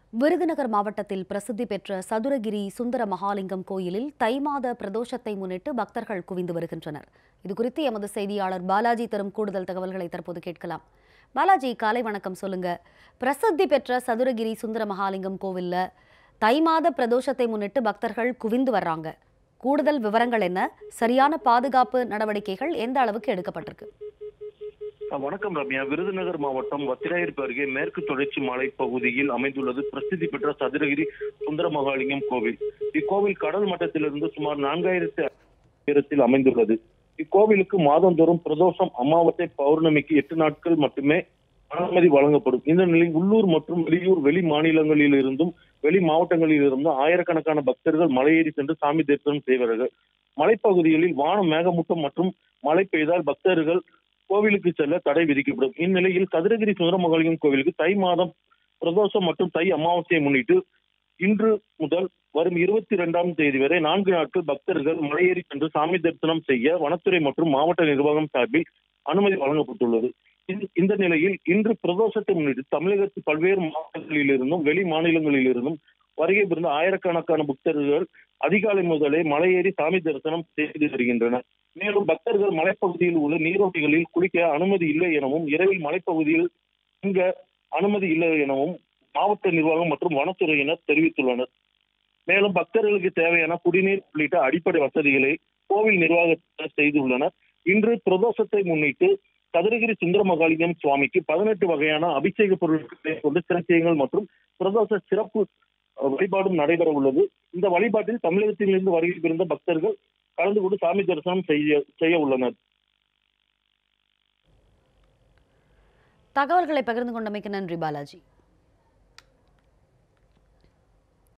விருதுநகர் மாவட்டத்தில் பிரசித்தி பெற்ற சதுரகிரி சுந்தர மகாலிங்கம் கோயிலில் தை மாத பிரதோஷத்தை முன்னிட்டு பக்தர்கள் குவிந்து வருகின்றனர் இதுகுறித்து எமது செய்தியாளர் பாலாஜி தரும் கூடுதல் தகவல்களை தற்போது கேட்கலாம் பாலாஜி காலை வணக்கம் சொல்லுங்க பிரசித்தி பெற்ற சதுரகிரி சுந்தர மகாலிங்கம் கோவில்ல தை மாத பிரதோஷத்தை முன்னிட்டு பக்தர்கள் குவிந்து வர்றாங்க கூடுதல் விவரங்கள் என்ன சரியான பாதுகாப்பு நடவடிக்கைகள் எந்த அளவுக்கு எடுக்கப்பட்டிருக்கு அஹ் வணக்கம் ரம்யா விருதுநகர் மாவட்டம் வத்திராயிருப்பு அருகே மேற்கு தொடர்ச்சி மலை பகுதியில் அமைந்துள்ளது பிரசித்தி பெற்ற சதுரகிரி சுந்தர மகாலிங்கம் கோவில் இக்கோவில் கடல் மட்டத்திலிருந்து சுமார் நான்காயிரத்து உயரத்தில் அமைந்துள்ளது இக்கோவிலுக்கு மாதந்தோறும் பிரதோஷம் அமாவாசை பௌர்ணமிக்கு எட்டு நாட்கள் மட்டுமே அனுமதி வழங்கப்படும் இந்த நிலையில் உள்ளூர் மற்றும் வெளியூர் வெளி மாநிலங்களில் இருந்தும் வெளி மாவட்டங்களில் இருந்தும் ஆயிரக்கணக்கான பக்தர்கள் மலையேறி சென்று சாமி தரிசனம் செய்வார்கள் மலைப்பகுதிகளில் வானம் மேகமூட்டம் மற்றும் மழை பெய்தால் பக்தர்கள் கோவிலுக்கு செல்ல தடை விதிக்கப்படும் இந்நிலையில் கதிரகிரி சுந்தரமகாலிங்கம் கோவிலுக்கு தை மாதம் பிரதோஷம் மற்றும் தை அமாவாசையை முன்னிட்டு இன்று முதல் வரும் இருபத்தி இரண்டாம் தேதி வரை நான்கு நாட்கள் பக்தர்கள் மலையேறி சென்று சாமி தரிசனம் செய்ய வனத்துறை மற்றும் மாவட்ட நிர்வாகம் சார்பில் அனுமதி வழங்கப்பட்டுள்ளது இந்த- இந்த நிலையில் இன்று பிரதோஷத்தை முன்னிட்டு தமிழகத்து பல்வேறு மாவட்டங்களில் இருந்தும் வெளி மாநிலங்களில் இருந்தும் வருகை புரிந்த ஆயிரக்கணக்கான பக்தர்கள் அதிகாலை முதலே மலையேறி சாமி தரிசனம் செய்து வருகின்றனர் மேலும் பக்தர்கள் மலைப்பகுதியில் உள்ள நீரோட்டிகளில் குளிக்க அனுமதி இல்லை எனவும் இரவில் மலைப்பகுதியில் இங்க அனுமதி இல்லை எனவும் மாவட்ட நிர்வாகம் மற்றும் வனத்துறையினர் தெரிவித்துள்ளனர் மேலும் பக்தர்களுக்கு தேவையான குடிநீர் உள்ளிட்ட அடிப்படை வசதிகளை கோவில் நிர்வாகத்தினர் செய்துள்ளனர் இன்று பிரதோஷத்தை முன்னிட்டு கதிரகிரி சுந்தரமகாலிங்கம் சுவாமிக்கு பதினெட்டு வகையான அபிஷேக பொருட்களை கொண்டு சிறச்சியங்கள் மற்றும் பிரதோஷ சிறப்பு அஹ், வழிபாடும் நடைபெற உள்ளது இந்த வழிபாட்டில் தமிழகத்திலிருந்து வருகை புரிந்த பக்தர்கள் கலந்து கொண்டு சாமி தரிசனம் செய்ய செய்ய உள்ளனர் தகவல்களை பகிர்ந்து கொண்டமைக்கு நன்றி பாலாஜி